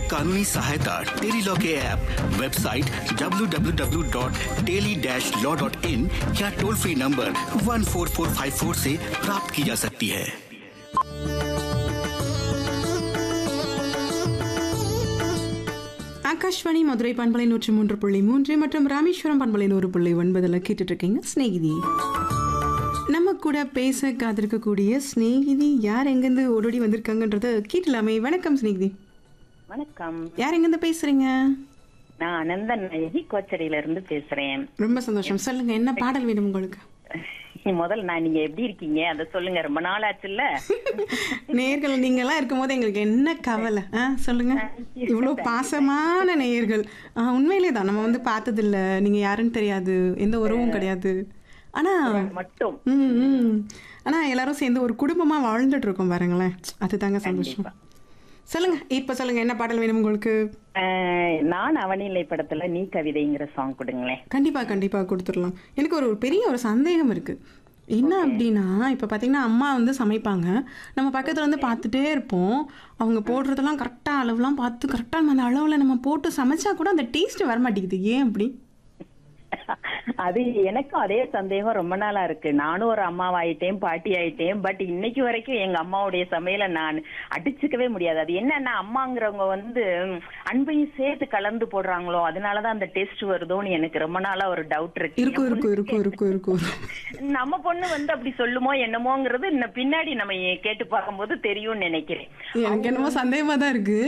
कानूनी सहायता tele law के ऐप वेबसाइट www.teli-law.in या टोल फ्री नंबर 14454 से प्राप्त की जा सकती है ஆகாஷ்வாணி மதுரை பண்பலை நூற்றி மூன்று புள்ளி மூன்று மற்றும் ராமேஸ்வரம் பண்பலை நூறு புள்ளி ஒன்பதில் கேட்டுட்டு இருக்கீங்க ஸ்நேகிதி நம்ம கூட பேச காத்திருக்கக்கூடிய ஸ்நேகிதி யார் எங்கேருந்து ஓடோடி வந்திருக்காங்கன்றத கேட்டலாமே வணக்கம் ஸ்நேகிதி வணக்கம் யார் எங்கேருந்து பேசுறீங்க நான் அனந்தன் நாயகி கோச்சடியில இருந்து பேசுறேன் ரொம்ப சந்தோஷம் சொல்லுங்க என்ன பாடல் வேணும் உங்களுக்கு முதல்ல நான் நீங்க எப்படி இருக்கீங்க அத சொல்லுங்க ரொம்ப நாள் ஆச்சுல்ல நேயர்கள் நீங்கெல்லாம் இருக்கும்போது எங்களுக்கு என்ன கவலை ஆ சொல்லுங்க இவ்வளோ பாசமான நேயர்கள் ஆ, உண்மையிலே தான் நம்ம வந்து பார்த்ததில்ல நீங்க யாருன்னு தெரியாது எந்த உறவும் கிடையாது ஆனா மட்டும் ம் ம். ஆனா எல்லாரும் சேர்ந்து ஒரு குடும்பமா வாழ்ந்துட்டு இருக்கோம் பாருங்களேன் அதுதாங்க சந்தோஷம் சொல்லுங்க இப்ப சொல்லுங்க என்ன பாடல் வேணும் உங்களுக்கு அஹ், நான் அவனிலை படத்துல நீ கவிதைங்கிற சாங் கொடுங்களேன் கண்டிப்பா கண்டிப்பா கொடுத்துடலாம் எனக்கு ஒரு பெரிய ஒரு சந்தேகம் இருக்கு என்ன அப்படின்னா இப்போ பார்த்தீங்கன்னா அம்மா வந்து சமைப்பாங்க நம்ம பக்கத்துல வந்து பார்த்துட்டே இருப்போம் அவங்க போடுறதெல்லாம் கரெக்டாக அளவுலாம் பார்த்து கரெக்டாக நம்ம அந்த அளவில் நம்ம போட்டு சமைச்சா கூட அந்த டேஸ்ட் வர மாட்டேங்குது ஏன் அப்படி அது எனக்கும் அதே சந்தேகம் ரொம்ப நாளா இருக்கு நானும் ஒரு அம்மாவாயிட்டேன் பாட்டி ஆயிட்டேன் பட் இன்னைக்கு வரைக்கும் எங்க அம்மாவுடைய சமையலை நான் அடிச்சுக்கவே முடியாது அது என்னன்னா அம்மாங்கிறவங்க வந்து ம், அன்பையும் சேர்த்து கலந்து போடுறாங்களோ அதனாலதான் அந்த டேஸ்ட் வருதோன்னு எனக்கு ரொம்ப நாளா ஒரு டவுட் இருக்கு இருக்கும் இருக்கும் இருக்கும் இருக்கும் இருக்கும் நம்ம பொண்ணு வந்து அப்படி சொல்லுமோ என்னமோங்கிறது இன்னும் பின்னாடி நம்ம கேட்டு பார்க்கும்போது தெரியும்னு நினைக்கிறேன் எனக்கு என்னமோ சந்தேகமா தான் இருக்கு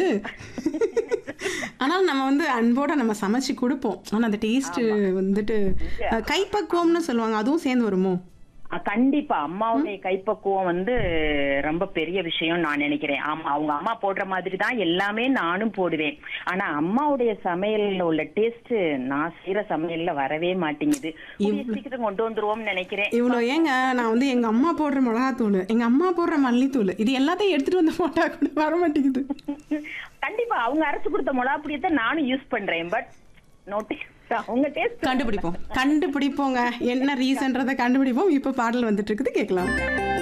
ஆனால் நம்ம வந்து அன்போட நம்ம சமைச்சு கொடுப்போம் ஆனா அந்த டேஸ்ட் வந்துட்டு அஹ், கைப்பக்குவம்னு சொல்லுவாங்க அதுவும் சேர்ந்து வருமோ அஹ் கண்டிப்பா அம்மாவுடைய கைப்பக்குவம் வந்து ரொம்ப பெரிய விஷயம் நான் நினைக்கிறேன் ஆமா அவங்க அம்மா போடுற மாதிரி தான் எல்லாமே நானும் போடுவேன் ஆனா அம்மாவுடைய சமையல்ல உள்ள டேஸ்ட் நான் செய்யற சமையல்ல வரவே மாட்டேங்குது கூடிய சீக்கிரம் கொண்டு வந்துருவோம்னு நினைக்கிறேன் இவ்வளோ ஏங்க நான் வந்து எங்க அம்மா போடுற மிளகாத்தூள் எங்க அம்மா போடுற மல்லித்தூள் இது எல்லாத்தையும் எடுத்துட்டு வந்து போட்டா கூட வர மாட்டேங்குது கண்டிப்பா அவங்க அரைச்சு கொடுத்த மிளகாப்பொடியை நானும் யூஸ் பண்றேன் பட் நோட்டீஸ் அவங்க டேஸ்ட் கண்டுபிடிப்போம் கண்டுபிடிப்போங்க என்ன ரீசன்றதை கண்டுபிடிப்போம் இப்போ பாடல் வந்துட்டு இருக்குது கேட்கலாம்